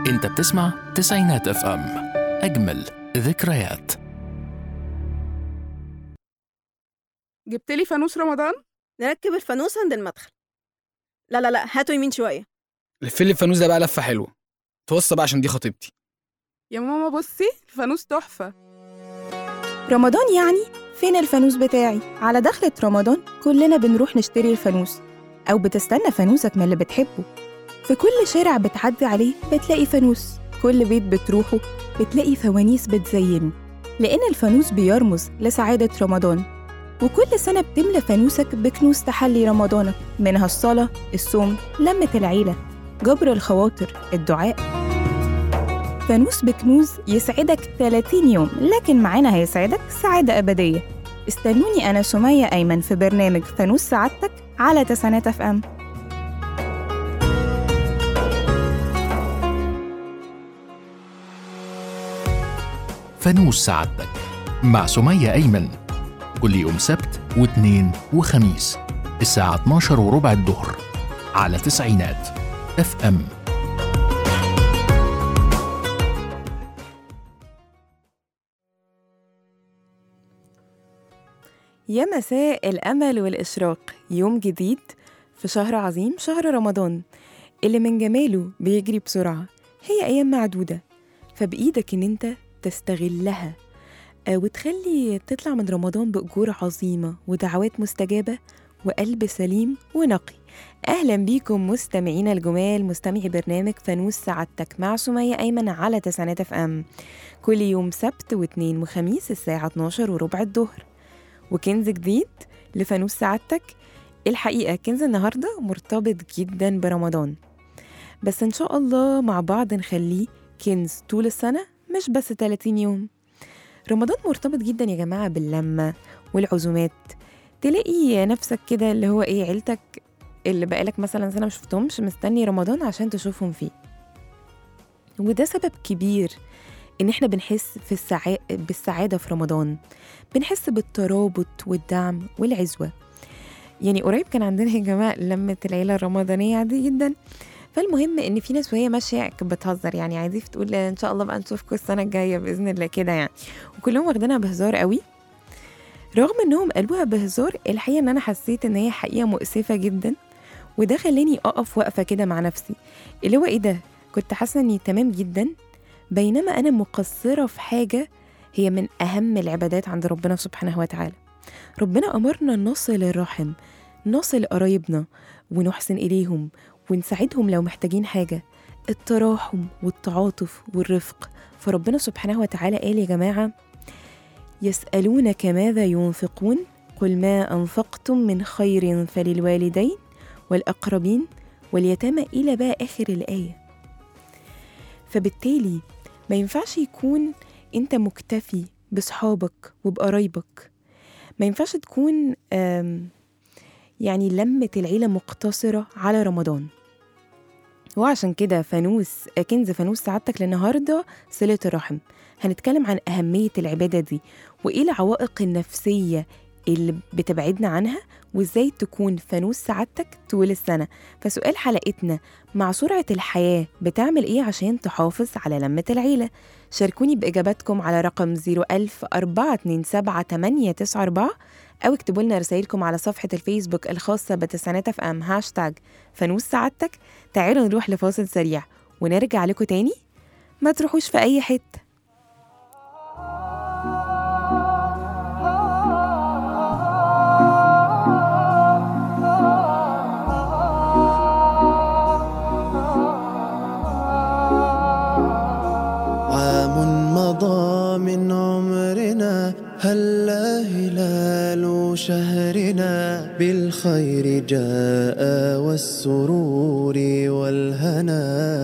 انت بتسمع تسعينات اف ام اجمل ذكريات جبت لي فانوس رمضان نركب الفانوس عند المدخل لا لا لا هاتوا يمين شوية لف لي الفانوس ده بقى لفه حلوه توصى بقى عشان دي خطيبتي يا ماما بصي الفانوس تحفة رمضان يعني فين الفانوس بتاعي على دخلة رمضان كلنا بنروح نشتري الفانوس أو بتستنى فانوسك من اللي بتحبه في كل شارع بتعدي عليه بتلاقي فانوس كل بيت بتروحه بتلاقي فوانيس بتزينه لأن الفانوس بيرمز لسعادة رمضان وكل سنة بتملى فانوسك بكنوز تحلي رمضانك منها الصلاة الصوم لمة العيلة جبر الخواطر الدعاء فانوس بكنوز يسعدك 30 يوم لكن معانا هيسعدك سعادة أبدية استنوني أنا سمية أيمن في برنامج فانوس سعادتك على تسعينات اف ام فانوس سعادتك مع سمية أيمن كل يوم سبت واثنين وخميس الساعة 12 وربع الظهر على تسعينات اف ام يا مساء الأمل والإشراق يوم جديد في شهر عظيم شهر رمضان اللي من جماله بيجري بسرعة هي أيام معدودة فبإيدك إن أنت تستغلها آه، وتخلي تطلع من رمضان بأجور عظيمة ودعوات مستجابة وقلب سليم ونقي أهلا بيكم مستمعينا الجمال مستمعي برنامج فانوس سعادتك مع سمية أيمن على تسعينات اف ام كل يوم سبت واثنين وخميس الساعة 12 وربع الظهر وكنز جديد لفانوس سعادتك الحقيقة كنز النهاردة مرتبط جدا برمضان بس إن شاء الله مع بعض نخليه كنز طول السنة مش بس 30 يوم رمضان مرتبط جدا يا جماعة باللمة والعزومات تلاقي نفسك كده اللي هو ايه عيلتك اللي بقالك مثلا سنة مشفتهمش مستني رمضان عشان تشوفهم فيه وده سبب كبير ان احنا بنحس في السعا... بالسعادة في رمضان بنحس بالترابط والدعم والعزوة يعني قريب كان عندنا يا جماعة لمة العيلة الرمضانية عادي جدا فالمهم ان في ناس وهي ماشيه كانت بتهزر يعني عايزين تقول ان شاء الله بقى نشوفكم السنه الجايه باذن الله كده يعني وكلهم واخدينها بهزار قوي رغم انهم قالوها بهزار الحقيقه ان انا حسيت ان هي حقيقه مؤسفه جدا وده خلاني اقف وقفه كده مع نفسي اللي هو ايه ده كنت حاسه اني تمام جدا بينما انا مقصره في حاجه هي من اهم العبادات عند ربنا سبحانه وتعالى ربنا امرنا نصل الرحم نصل قرايبنا ونحسن اليهم ونساعدهم لو محتاجين حاجه التراحم والتعاطف والرفق فربنا سبحانه وتعالى قال يا جماعه يسالونك ماذا ينفقون قل ما انفقتم من خير فللوالدين والاقربين واليتامى الى بقى اخر الايه فبالتالي ما ينفعش يكون انت مكتفي بصحابك وبقرايبك ما ينفعش تكون آم، يعني لمة العيلة مقتصرة على رمضان وعشان كده فانوس كنز فانوس سعادتك للنهاردة صلة الرحم هنتكلم عن أهمية العبادة دي وإيه العوائق النفسية اللي بتبعدنا عنها وإزاي تكون فانوس سعادتك طول السنة فسؤال حلقتنا مع سرعة الحياة بتعمل إيه عشان تحافظ على لمة العيلة شاركوني بإجاباتكم على رقم 01000 427 أو اكتبوا لنا رسائلكم على صفحة الفيسبوك الخاصة بتسعينات اف ام هاشتاج فانوس سعادتك تعالوا نروح لفاصل سريع ونرجع لكم تاني ما تروحوش في أي حتة عام مضى من عمرنا هلا هلال شهرنا بالخير جاء والسرور والهنا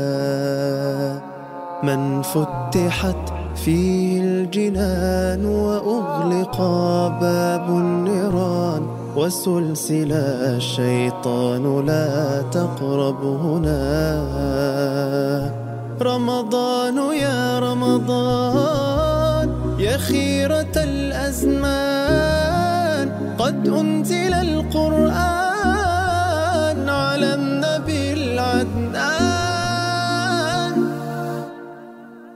من فتحت فيه الجنان وأغلق باب النيران وسلسل الشيطان لا تقرب هنا رمضان يا رمضان يا خيرة الأزمان قد أنزل القرآن على النبي العدنان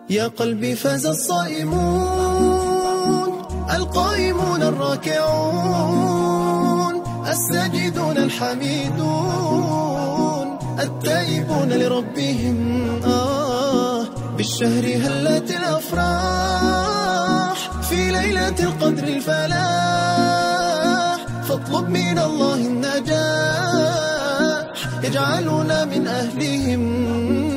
يا قلبي فاز الصائمون القائمون الراكعون الساجدون الحميدون التائبون لربهم آه بالشهر هلت الأفراح في ليلة القدر الفلاح فاطلب من الله النجاح يجعلنا من أهلهم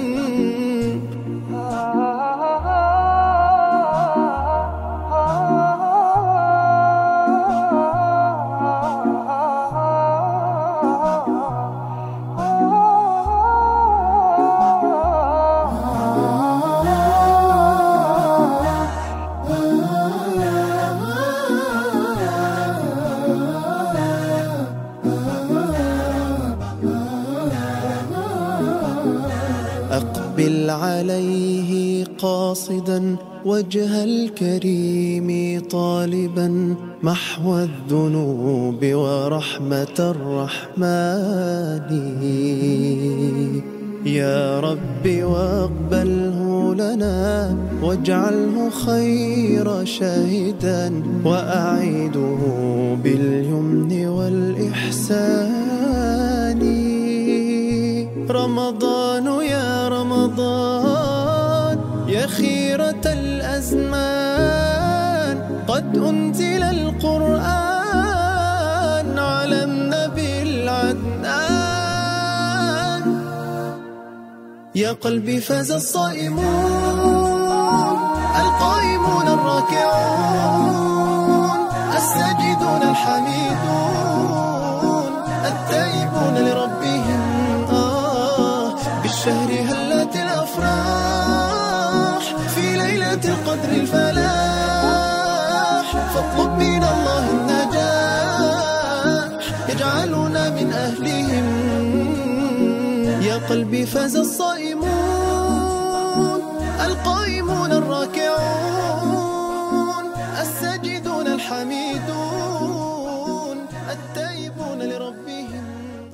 أقبل عليه قاصدا وجه الكريم طالبا محو الذنوب ورحمة الرحمن يا رب واقبله لنا واجعله خير شاهدا وأعيده باليمن والإحسان رمضان يا رمضان يا خيرة الأزمان قد أنزل القرآن على النبي العدنان يا قلبي فاز الصائمون القائمون الراكعون الساجدون الحميدون التائبون لربهم آه بالشهر هلت الأفراح في ليلة القدر الفلاح فاطلب من الله النجاح يجعلنا من أهلهم يا قلبي فاز الصائمون القائمون الراكعون الساجدون الحميدون التائبون لربهم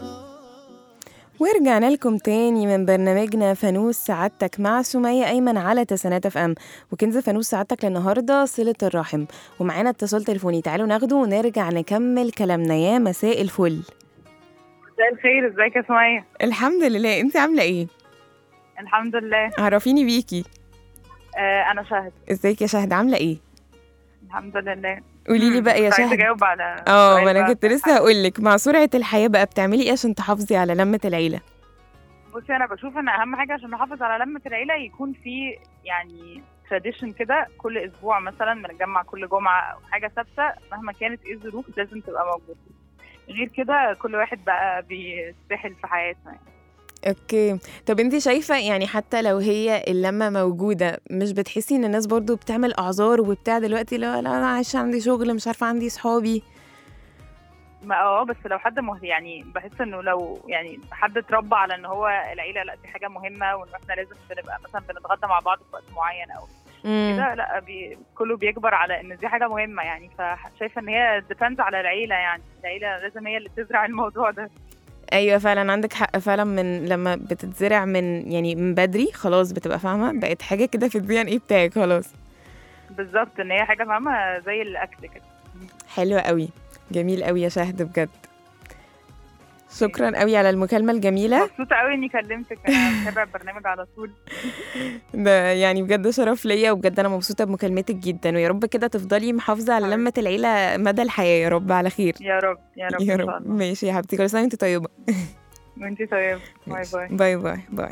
ورجعنا لكم تاني من برنامجنا فانوس سعادتك مع سمية أيمن على تسانات اف ام وكنز فانوس سعادتك للنهاردة صلة الرحم ومعانا اتصال تليفوني تعالوا ناخده ونرجع نكمل كلامنا يا مساء الفل مساء الخير ازيك يا سمية الحمد لله انت عاملة ايه؟ الحمد لله عرفيني بيكي آه انا شهد ازيك يا شهد عاملة ايه؟ الحمد لله قولي لي بقى يا كنت عايزة شهد اجاوب على اه سؤال ما انا بقى. كنت لسه هقول لك مع سرعة الحياة بقى بتعملي ايه عشان تحافظي على لمة العيلة؟ بصي انا بشوف ان اهم حاجه عشان نحافظ على لمه العيله يكون في يعني تراديشن كده كل اسبوع مثلا بنتجمع كل جمعه او حاجه ثابته مهما كانت ايه الظروف لازم تبقى موجوده غير كده كل واحد بقى بيسحل في حياته يعني. اوكي طب انت شايفة يعني حتى لو هي اللمة موجودة مش بتحسي ان الناس برضو بتعمل اعذار وبتاع دلوقتي لا لا انا عايشة عندي شغل مش عارفة عندي صحابي ما اه بس لو حد مه... يعني بحس انه لو يعني حد اتربى على ان هو العيله لا دي حاجه مهمه وان احنا لازم بنبقى مثلا بنتغدى مع بعض في وقت معين او مم. كده لا بي... كله بيكبر على ان دي حاجه مهمه يعني فشايفه ان هي ديبندز على العيله يعني العيله لازم هي اللي تزرع الموضوع ده ايوه فعلا عندك حق فعلا من لما بتتزرع من يعني من بدري خلاص بتبقى فاهمة بقت حاجة كده في الدي ان ايه بتاعك خلاص بالظبط ان هي حاجه فاهمه زي الاكل كده حلوة قوي جميل قوي يا شهد بجد شكرا قوي على المكالمة الجميلة مبسوطه قوي اني كلمتك انا بتابع البرنامج على طول ده يعني بجد شرف ليا وبجد انا مبسوطة بمكالمتك جدا ويا رب كده تفضلي محافظة على لمة العيلة مدى الحياة يا رب على خير يا رب يا رب يا ان شاء رب الله ماشي يا حبيبتي كل سنة وانت طيبة وانتي طيب باي باي باي باي باي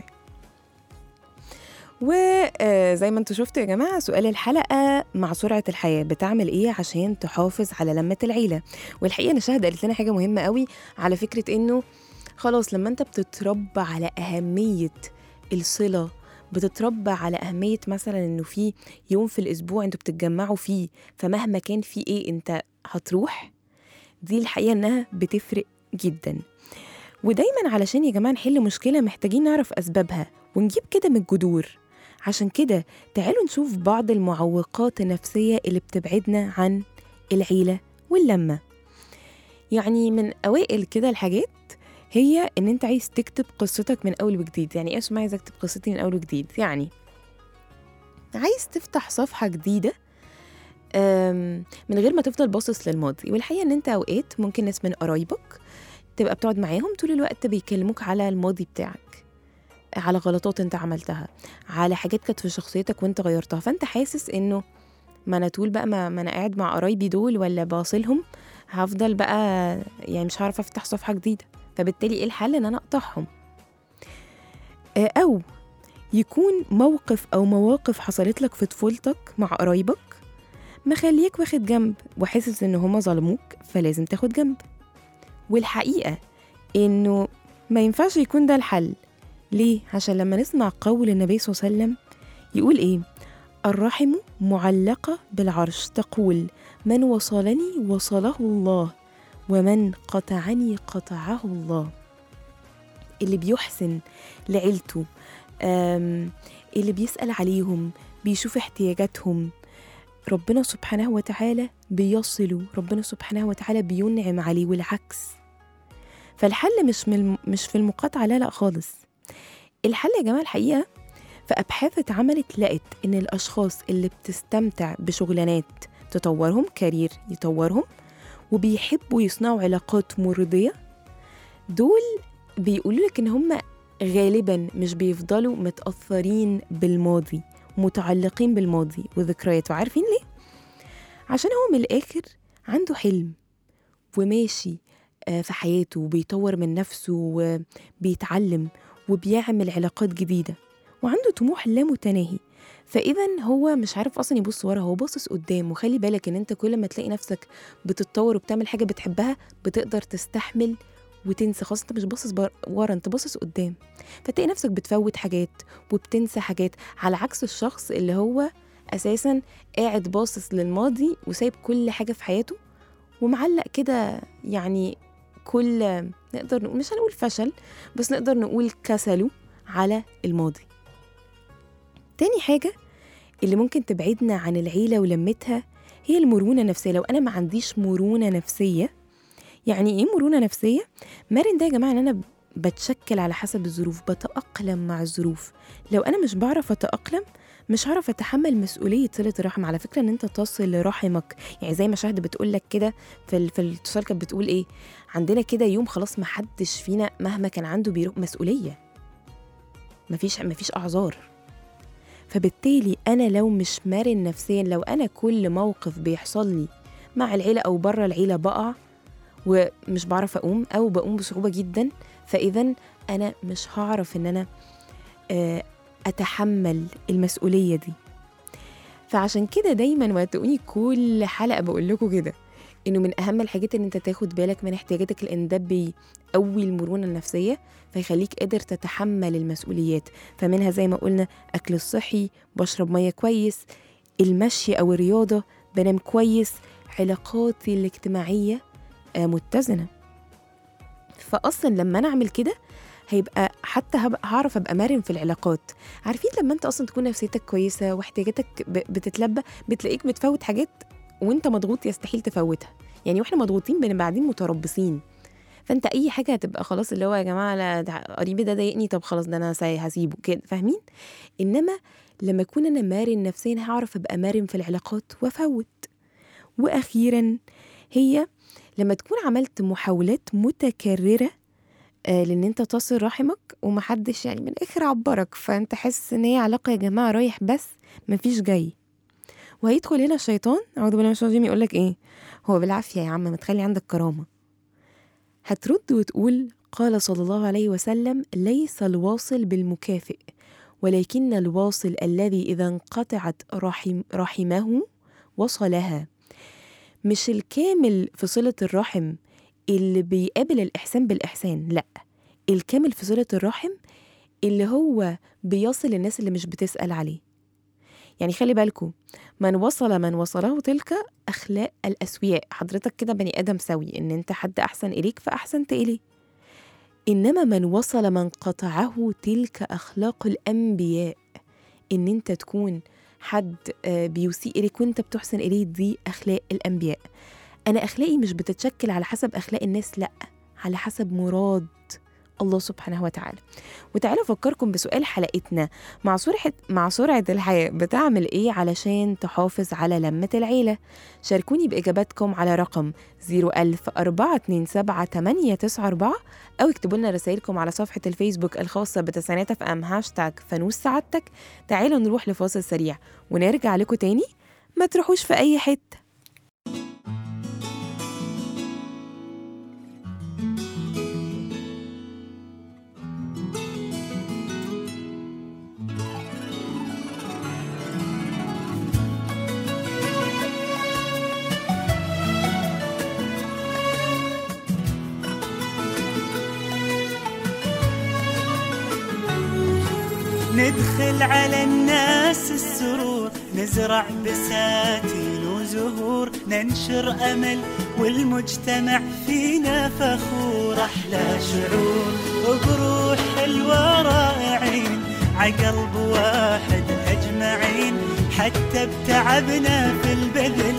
وزي ما انتوا شفتوا يا جماعة سؤال الحلقة مع سرعة الحياة بتعمل ايه عشان تحافظ على لمة العيلة والحقيقة انا شاهدة قالت لنا حاجة مهمة قوي على فكرة انه خلاص لما انت بتتربى على أهمية الصلة بتتربى على أهمية مثلا إنه في يوم في الأسبوع أنتوا بتتجمعوا فيه فمهما كان في إيه أنت هتروح دي الحقيقة إنها بتفرق جدا ودايما علشان يا جماعة نحل مشكلة محتاجين نعرف أسبابها ونجيب كده من الجذور عشان كده تعالوا نشوف بعض المعوقات النفسية اللي بتبعدنا عن العيلة واللمة يعني من أوائل كده الحاجات هي إن أنت عايز تكتب قصتك من أول وجديد يعني إيه اسمها عايز أكتب قصتي من أول وجديد يعني عايز تفتح صفحة جديدة أم، من غير ما تفضل باصص للماضي والحقيقة ان انت اوقات ممكن ناس من قرايبك تبقى بتقعد معاهم طول الوقت بيكلموك على الماضي بتاعك على غلطات انت عملتها على حاجات كانت في شخصيتك وانت غيرتها فانت حاسس انه ما انا طول بقى ما, ما انا قاعد مع قرايبي دول ولا باصلهم هفضل بقى يعني مش هعرف افتح صفحة جديدة فبالتالي ايه الحل ان انا اقطعهم آه، او يكون موقف او مواقف حصلت لك في طفولتك مع قرايبك مخليك واخد جنب وحاسس ان هما ظلموك فلازم تاخد جنب والحقيقة انه ما ينفعش يكون ده الحل ليه؟ عشان لما نسمع قول النبي صلى الله عليه وسلم يقول ايه؟ الرحم معلقة بالعرش تقول من وصلني وصله الله ومن قطعني قطعه الله اللي بيحسن لعيلته آم، اللي بيسأل عليهم بيشوف احتياجاتهم ربنا سبحانه وتعالى بيصله ربنا سبحانه وتعالى بينعم عليه والعكس فالحل مش من مش في المقاطعة لا لا خالص الحل يا جماعة الحقيقة في أبحاث اتعملت لقت إن الأشخاص اللي بتستمتع بشغلانات تطورهم كارير يطورهم وبيحبوا يصنعوا علاقات مرضية دول بيقولوا لك إن هم غالبا مش بيفضلوا متأثرين بالماضي متعلقين بالماضي وذكرياته عارفين ليه؟ عشان هو من الآخر عنده حلم وماشي آه، في حياته وبيطور من نفسه وبيتعلم وبيعمل علاقات جديدة وعنده طموح لا متناهي فإذا هو مش عارف أصلا يبص ورا هو باصص قدام وخلي بالك إن أنت كل ما تلاقي نفسك بتتطور وبتعمل حاجة بتحبها بتقدر تستحمل وتنسى خلاص انت مش باصص بر- ورا انت باصص قدام فتلاقي نفسك بتفوت حاجات وبتنسى حاجات على عكس الشخص اللي هو اساسا قاعد باصص للماضي وسايب كل حاجه في حياته ومعلق كده يعني كل نقدر نقول مش هنقول فشل بس نقدر نقول كسله على الماضي تاني حاجة اللي ممكن تبعدنا عن العيلة ولمتها هي المرونة النفسية لو أنا ما عنديش مرونة نفسية يعني إيه مرونة نفسية؟ مرن ده يا جماعة إن أنا بتشكل على حسب الظروف بتأقلم مع الظروف لو أنا مش بعرف أتأقلم مش هعرف اتحمل مسؤوليه صله الرحم على فكره ان انت تصل لرحمك يعني زي ما شهد بتقول لك كده في ال- في الاتصال كانت بتقول ايه عندنا كده يوم خلاص ما حدش فينا مهما كان عنده بيروح مسؤوليه مفيش مفيش اعذار فبالتالي انا لو مش مرن نفسيا لو انا كل موقف بيحصل لي مع العيله او بره العيله بقع ومش بعرف اقوم او بقوم بصعوبه جدا فاذا انا مش هعرف ان انا آه، اتحمل المسؤوليه دي فعشان كده دايما وهتلاقوني كل حلقه بقول لكم كده انه من اهم الحاجات ان انت تاخد بالك من احتياجاتك لان ده بيقوي المرونه النفسيه فيخليك قادر تتحمل المسؤوليات فمنها زي ما قلنا اكل الصحي بشرب ميه كويس المشي او الرياضه بنام كويس علاقاتي الاجتماعيه آه، متزنه فاصلا لما انا اعمل كده هيبقى حتى هبقى هعرف ابقى مرن في العلاقات عارفين لما انت اصلا تكون نفسيتك كويسه واحتياجاتك ب- بتتلبى بتلاقيك بتفوت حاجات وانت مضغوط يستحيل تفوتها يعني واحنا مضغوطين بنبقى قاعدين متربصين فانت اي حاجه هتبقى خلاص اللي هو يا جماعه لا ده قريبي ده ضايقني طب خلاص ده انا ساي- هسيبه كده فاهمين انما لما اكون انا مرن نفسيا هعرف ابقى مرن في العلاقات وافوت واخيرا هي لما تكون عملت محاولات متكرره آه، لان انت تصل رحمك ومحدش يعني من الاخر عبرك فانت حاسس ان هي علاقه يا جماعه رايح بس مفيش جاي وهيدخل هنا الشيطان اعوذ بالله من الشيطان الرجيم يقول لك ايه هو بالعافيه يا عم ما تخلي عندك كرامه هترد وتقول قال صلى الله عليه وسلم ليس الواصل بالمكافئ ولكن الواصل الذي اذا انقطعت رحم رحمه وصلها مش الكامل في صله الرحم اللي بيقابل الإحسان بالإحسان لأ الكامل في صلة الرحم اللي هو بيصل الناس اللي مش بتسأل عليه يعني خلي بالكم من وصل من وصله تلك أخلاق الأسوياء حضرتك كده بني آدم سوي إن أنت حد أحسن إليك فأحسنت إليه إنما من وصل من قطعه تلك أخلاق الأنبياء إن أنت تكون حد آه، بيسيء إليك وأنت بتحسن إليه دي أخلاق الأنبياء أنا أخلاقي مش بتتشكل على حسب أخلاق الناس لأ على حسب مراد الله سبحانه وتعالى وتعالوا أفكركم بسؤال حلقتنا مع سرعة مع سرعة الحياة بتعمل إيه علشان تحافظ على لمة العيلة شاركوني بإجاباتكم على رقم 010427894 أو اكتبوا لنا رسائلكم على صفحة الفيسبوك الخاصة بتسعينات اف ام هاشتاج فانوس سعادتك تعالوا نروح لفاصل سريع ونرجع لكم تاني ما تروحوش في أي حتة ندخل على الناس السرور نزرع بساتين وزهور ننشر أمل والمجتمع فينا فخور أحلى شعور وبروح حلوة رائعين عقلب واحد أجمعين حتى بتعبنا في البذل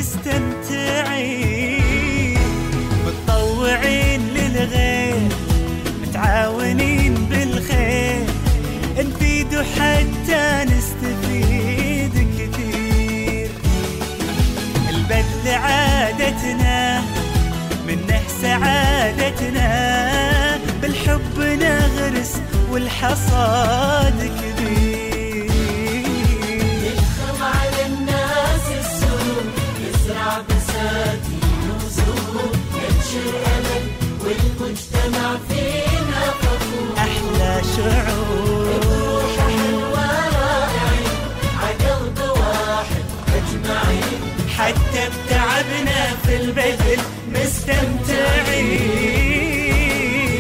مستمتعين متطوعين للغير متعاونين بالخير نفيد حتى نستفيد كثير البذل عادتنا منه سعادتنا بالحب نغرس والحصاد كبير ندخل على الناس السرور نزرع بساتين وزهور ننشر أمل والمجتمع فينا فخور أحلى شعور روح حلوة رائعين عقلب واحد أجمعين حتى بتعبنا في البذل مستمتعين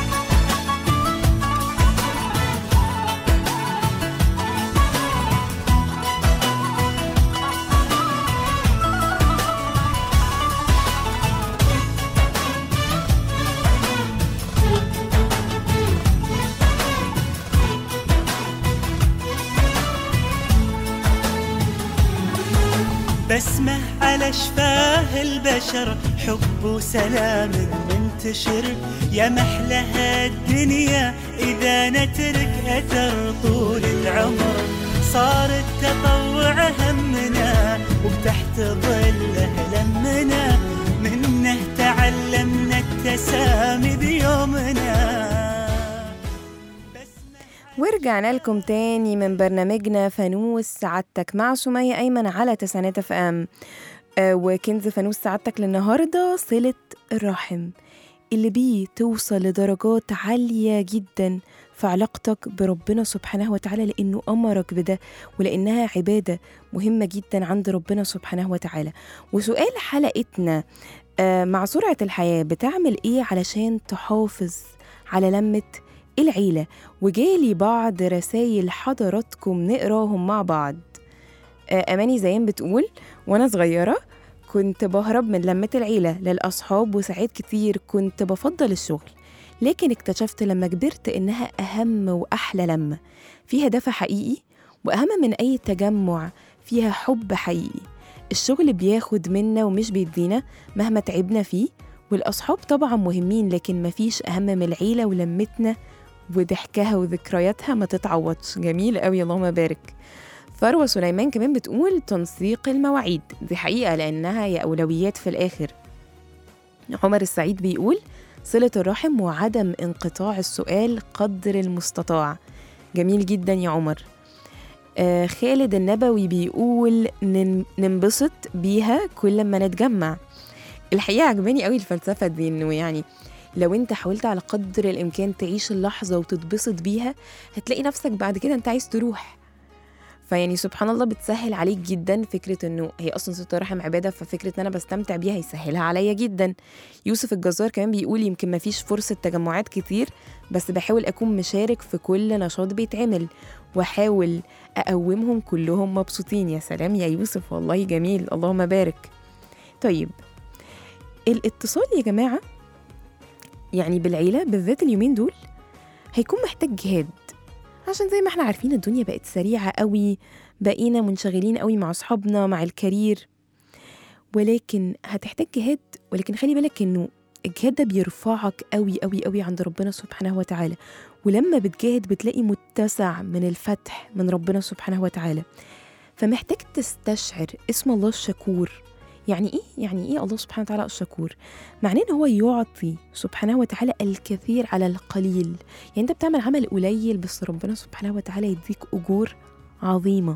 بسمة على شفاه البشر حب وسلام منتشر يا محلها الدنيا إذا نترك أثر طول العمر صار التطوع همنا وبتحت ظله لمنا منه تعلمنا التسامي بيومنا ورجعنا لكم تاني من برنامجنا فانوس سعادتك مع سمية أيمن على تسعينات اف ام آه وكنز فانوس سعادتك للنهاردة صلة الرحم اللي بيه توصل لدرجات عالية جدا في علاقتك بربنا سبحانه وتعالى لأنه أمرك بده ولأنها عبادة مهمة جدا عند ربنا سبحانه وتعالى وسؤال حلقتنا آه مع سرعة الحياة بتعمل إيه علشان تحافظ على لمة العيلة وجالي بعض رسايل حضراتكم نقراهم مع بعض آه، أماني زيان بتقول وأنا صغيرة كنت بهرب من لمة العيلة للأصحاب وساعات كتير كنت بفضل الشغل لكن اكتشفت لما كبرت إنها أهم وأحلى لمة فيها دفع حقيقي وأهم من أي تجمع فيها حب حقيقي الشغل بياخد منا ومش بيدينا مهما تعبنا فيه والأصحاب طبعا مهمين لكن مفيش أهم من العيلة ولمتنا وضحكها وذكرياتها ما تتعوضش جميل قوي اللهم بارك فروة سليمان كمان بتقول تنسيق المواعيد دي حقيقة لأنها هي أولويات في الآخر عمر السعيد بيقول صلة الرحم وعدم انقطاع السؤال قدر المستطاع جميل جدا يا عمر آه خالد النبوي بيقول نن- ننبسط بيها كل ما نتجمع الحقيقة عجباني قوي الفلسفة دي إنه يعني لو انت حاولت على قدر الامكان تعيش اللحظه وتتبسط بيها هتلاقي نفسك بعد كده انت عايز تروح فيعني سبحان الله بتسهل عليك جدا فكره انه هي اصلا صله الرحم عباده ففكره ان انا بستمتع بيها هيسهلها عليا جدا يوسف الجزار كمان بيقول يمكن ما فيش فرصه تجمعات كتير بس بحاول اكون مشارك في كل نشاط بيتعمل واحاول اقومهم كلهم مبسوطين يا سلام يا يوسف والله جميل اللهم بارك طيب الاتصال يا جماعه يعني بالعيلة بالذات اليومين دول هيكون محتاج جهاد عشان زي ما احنا عارفين الدنيا بقت سريعة قوي بقينا منشغلين قوي مع أصحابنا مع الكارير ولكن هتحتاج جهاد ولكن خلي بالك انه الجهاد ده بيرفعك قوي قوي قوي عند ربنا سبحانه وتعالى ولما بتجاهد بتلاقي متسع من الفتح من ربنا سبحانه وتعالى فمحتاج تستشعر اسم الله الشكور يعني ايه يعني ايه الله سبحانه وتعالى الشكور معناه ان هو يعطي سبحانه وتعالى الكثير على القليل يعني انت بتعمل عمل قليل بس ربنا سبحانه وتعالى يديك اجور عظيمه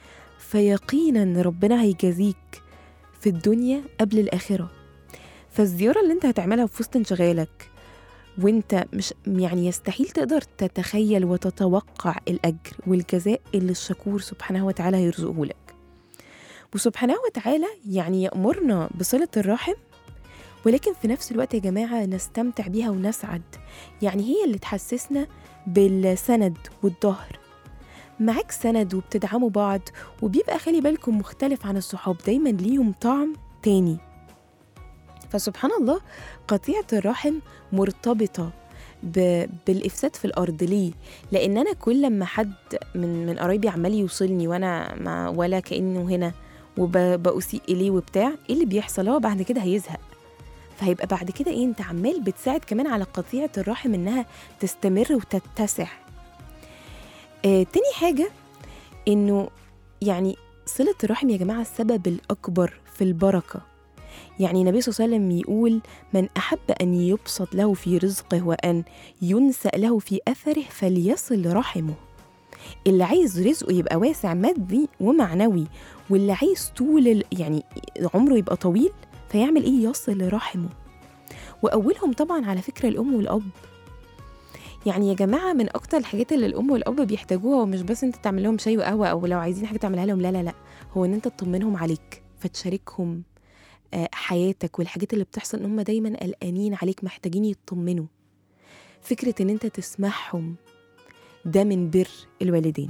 فيقينا ربنا هيجازيك في الدنيا قبل الاخره فالزياره اللي انت هتعملها في وسط انشغالك وانت مش يعني يستحيل تقدر تتخيل وتتوقع الاجر والجزاء اللي الشكور سبحانه وتعالى هيرزقه لك وسبحانه وتعالى يعني يأمرنا بصلة الرحم ولكن في نفس الوقت يا جماعة نستمتع بيها ونسعد يعني هي اللي تحسسنا بالسند والظهر معاك سند وبتدعموا بعض وبيبقى خلي بالكم مختلف عن الصحاب دايما ليهم طعم تاني فسبحان الله قطيعة الرحم مرتبطة ب... بالإفساد في الأرض ليه؟ لأن أنا كل لما حد من من قرايبي عمال يوصلني وأنا ما ولا كأنه هنا وبأسيء إليه وبتاع إيه اللي بيحصل هو بعد كده هيزهق فهيبقى بعد كده إيه أنت عمال بتساعد كمان على قطيعة الرحم إنها تستمر وتتسع آه تاني حاجة إنه يعني صلة الرحم يا جماعة السبب الأكبر في البركة يعني النبي صلى الله عليه وسلم يقول من أحب أن يبسط له في رزقه وأن ينسأ له في أثره فليصل رحمه اللي عايز رزقه يبقى واسع مادي ومعنوي واللي عايز طول ال- يعني عمره يبقى طويل فيعمل ايه يصل رحمه واولهم طبعا على فكره الام والاب يعني يا جماعه من اكتر الحاجات اللي الام والاب بيحتاجوها ومش بس انت تعمل لهم شاي وقهوه او لو عايزين حاجه تعملها لهم لا لا لا هو ان انت تطمنهم عليك فتشاركهم آه، حياتك والحاجات اللي بتحصل ان هم دايما قلقانين عليك محتاجين يطمنوا فكره ان انت تسمعهم ده من بر الوالدين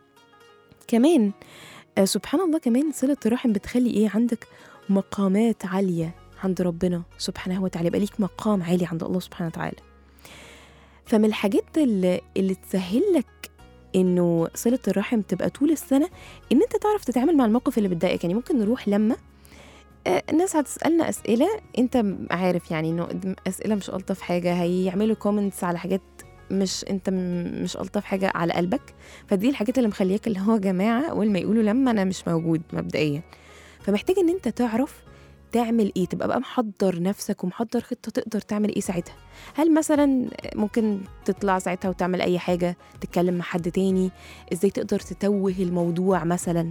كمان آه، سبحان الله كمان صلة الرحم بتخلي ايه عندك مقامات عالية عند ربنا سبحانه وتعالى يبقى ليك مقام عالي عند الله سبحانه وتعالى فمن الحاجات اللي, اللي تسهل لك انه صلة الرحم تبقى طول السنة ان انت تعرف تتعامل مع الموقف اللي بتضايقك يعني ممكن نروح لما آه، الناس هتسألنا أسئلة أنت عارف يعني إنه أسئلة مش ألطف حاجة هيعملوا كومنتس على حاجات مش أنت م- مش ألطف حاجة على قلبك فدي الحاجات اللي مخلياك اللي هو يا جماعة أول ما يقولوا لما أنا مش موجود مبدئيا فمحتاج إن أنت تعرف تعمل ايه تبقى بقى محضر نفسك ومحضر خطه تقدر تعمل ايه ساعتها هل مثلا ممكن تطلع ساعتها وتعمل اي حاجه تتكلم مع حد تاني ازاي تقدر تتوه الموضوع مثلا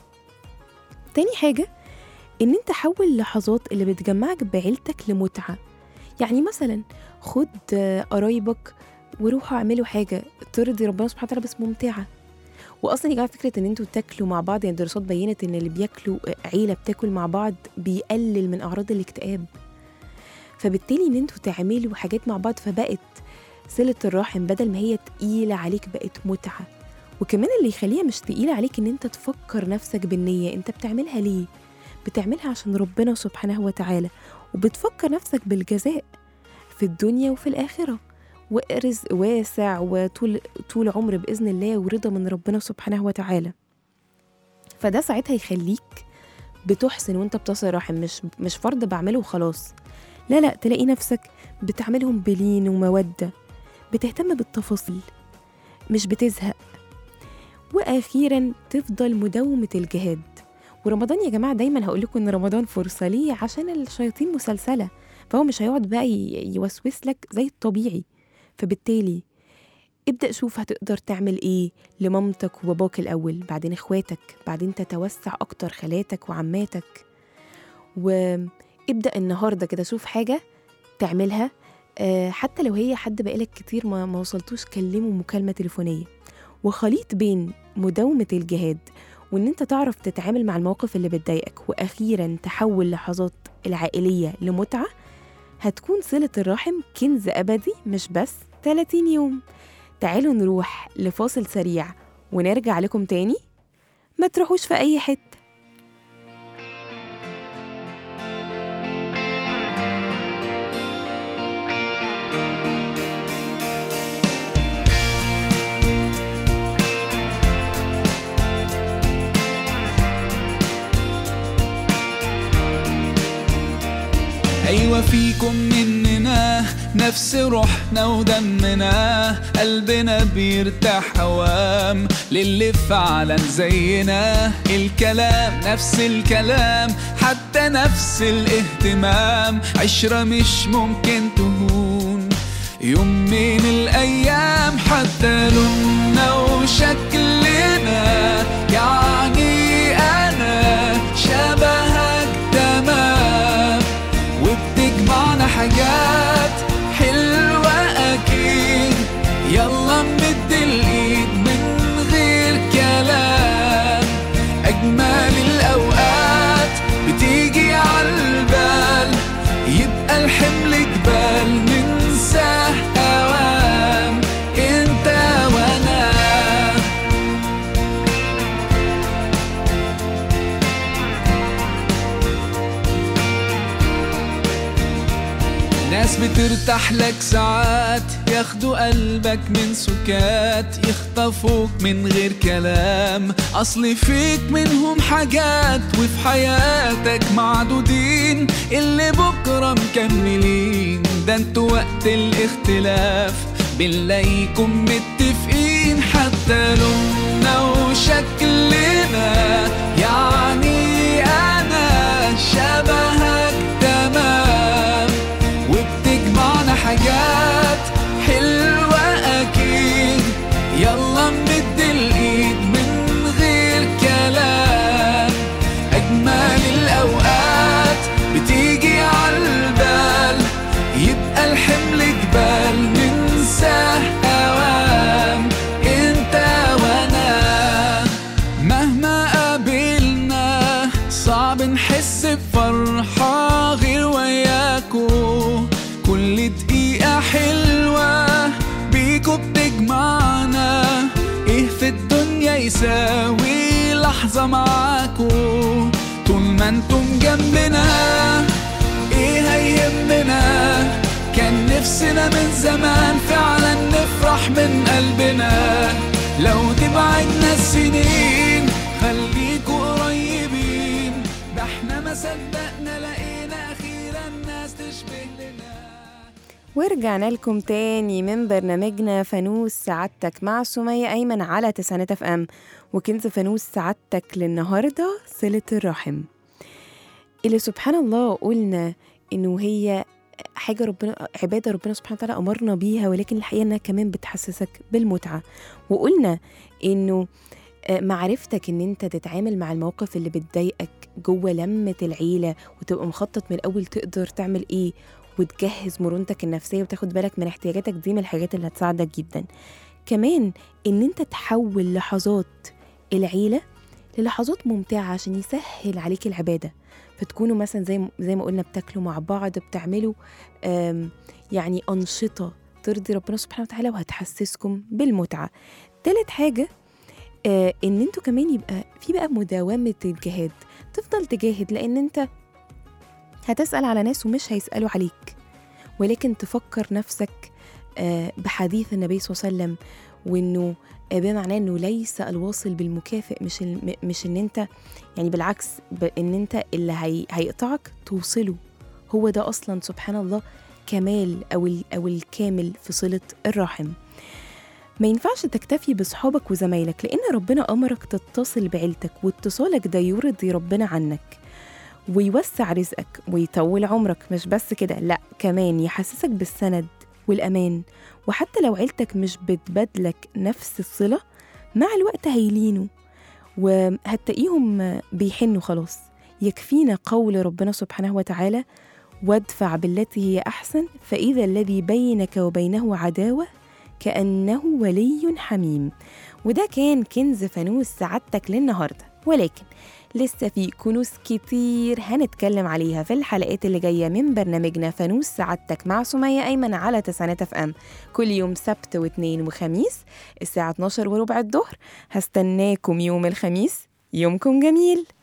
تاني حاجه ان انت حول اللحظات اللي بتجمعك بعيلتك لمتعه يعني مثلا خد آه، قرايبك وروحوا اعملوا حاجه ترضي ربنا سبحانه وتعالى بس ممتعه واصلا يا جماعه فكره ان انتوا تاكلوا مع بعض يعني الدراسات بينت ان اللي بياكلوا آه، عيله بتاكل مع بعض بيقلل من اعراض الاكتئاب فبالتالي ان انتوا تعملوا حاجات مع بعض فبقت صله الرحم بدل ما هي تقيله عليك بقت متعه وكمان اللي يخليها مش تقيله عليك ان انت تفكر نفسك بالنيه انت بتعملها ليه بتعملها عشان ربنا سبحانه وتعالى وبتفكر نفسك بالجزاء في الدنيا وفي الآخرة ورزق واسع وطول طول عمر بإذن الله ورضا من ربنا سبحانه وتعالى فده ساعتها يخليك بتحسن وانت بتصل رحم مش مش فرض بعمله وخلاص لا لا تلاقي نفسك بتعملهم بلين ومودة بتهتم بالتفاصيل مش بتزهق وأخيرا تفضل مداومة الجهاد ورمضان يا جماعة دايما هقول لكم إن رمضان فرصة ليه عشان الشياطين مسلسلة فهو مش هيقعد بقى ي- يوسوس لك زي الطبيعي فبالتالي ابدأ شوف هتقدر تعمل ايه لمامتك وباباك الأول بعدين اخواتك بعدين تتوسع أكتر خالاتك وعماتك وابدأ النهاردة كده شوف حاجة تعملها آه، حتى لو هي حد بقالك كتير ما, ما وصلتوش كلمه مكالمة تليفونية وخليط بين مداومة الجهاد وإن أنت تعرف تتعامل مع المواقف اللي بتضايقك وأخيرا تحول لحظات العائلية لمتعة هتكون صلة الرحم كنز أبدي مش بس 30 يوم تعالوا نروح لفاصل سريع ونرجع لكم تاني ما تروحوش في أي حتة أيوة فيكم من نفس روحنا ودمنا قلبنا بيرتاح هوام للي فعلا زينا الكلام نفس الكلام حتى نفس الاهتمام عشرة مش ممكن تهون يوم من الأيام حتى لوننا وشكلنا يعني أنا شبهك تمام وبتجمعنا حاجات حلوة أكيد يلا نمد الإيد من غير كلام أجمل الأوقات بتيجي عالبال يبقى الحمل جبال ننساه أوام انت وانا ناس بترتاح لك ساعات ياخدوا قلبك من سكات يخطفوك من غير كلام اصل فيك منهم حاجات وفي حياتك معدودين اللي بكره مكملين ده انتوا وقت الاختلاف بنلاقيكم متفقين حتى لوننا وشكلنا يعني انا شبهك تمام وبتجمعنا حاجات حلوة أكيد يلا نمد الإيد من غير كلام أجمل الأوقات بتيجي عالبال يبقى الحمل جبال ننساه أوام انت وانا مهما قابلنا صعب نحس بفرحة غير وياكو كل دقيقة حلوة بيكو بتجمعنا ايه في الدنيا يساوي لحظة معاكو طول ما انتم جنبنا ايه هيهمنا كان نفسنا من زمان فعلا نفرح من قلبنا لو تبعدنا السنين خليكوا قريبين ده احنا ما صدقنا لقينا اخيرا ناس تشبه لنا ورجعنا لكم تاني من برنامجنا فانوس سعادتك مع سمية أيمن على تسعينات اف ام وكنز فانوس سعادتك للنهاردة صلة الرحم اللي سبحان الله قلنا إنه هي حاجة ربنا عبادة ربنا سبحانه وتعالى أمرنا بيها ولكن الحقيقة إنها كمان بتحسسك بالمتعة وقلنا إنه آه، معرفتك إن أنت تتعامل مع المواقف اللي بتضايقك جوه لمة العيلة وتبقى مخطط من الأول تقدر تعمل إيه وتجهز مرونتك النفسية وتاخد بالك من احتياجاتك دي من الحاجات اللي هتساعدك جدا كمان إن أنت تحول لحظات العيلة للحظات ممتعة عشان يسهل عليك العبادة فتكونوا مثلا زي زي ما قلنا بتاكلوا مع بعض بتعملوا آم، يعني أنشطة ترضي ربنا سبحانه وتعالى وهتحسسكم بالمتعة تالت حاجة آه ان انتوا كمان يبقى في بقى مداومة الجهاد تفضل تجاهد لان انت هتسأل على ناس ومش هيسألوا عليك ولكن تفكر نفسك آه بحديث النبي صلى الله عليه وسلم وانه آه بمعنى انه ليس الواصل بالمكافئ مش ال- م- مش ان انت يعني بالعكس ب- ان انت اللي هي هيقطعك توصله هو ده اصلا سبحان الله كمال او ال- او الكامل في صله الرحم ما ينفعش تكتفي بصحابك وزمايلك لان ربنا امرك تتصل بعيلتك واتصالك ده يرضي ربنا عنك ويوسع رزقك ويطول عمرك مش بس كده لا كمان يحسسك بالسند والامان وحتى لو عيلتك مش بتبادلك نفس الصله مع الوقت هيلينوا وهتلاقيهم بيحنوا خلاص يكفينا قول ربنا سبحانه وتعالى وادفع بالتي هي احسن فاذا الذي بينك وبينه عداوه كانه ولي حميم وده كان كنز فانوس سعادتك للنهارده ولكن لسه في كنوز كتير هنتكلم عليها في الحلقات اللي جايه من برنامجنا فانوس سعادتك مع سميه ايمن على تسعينات اف ام كل يوم سبت واثنين وخميس الساعه 12 وربع الظهر هستناكم يوم الخميس يومكم جميل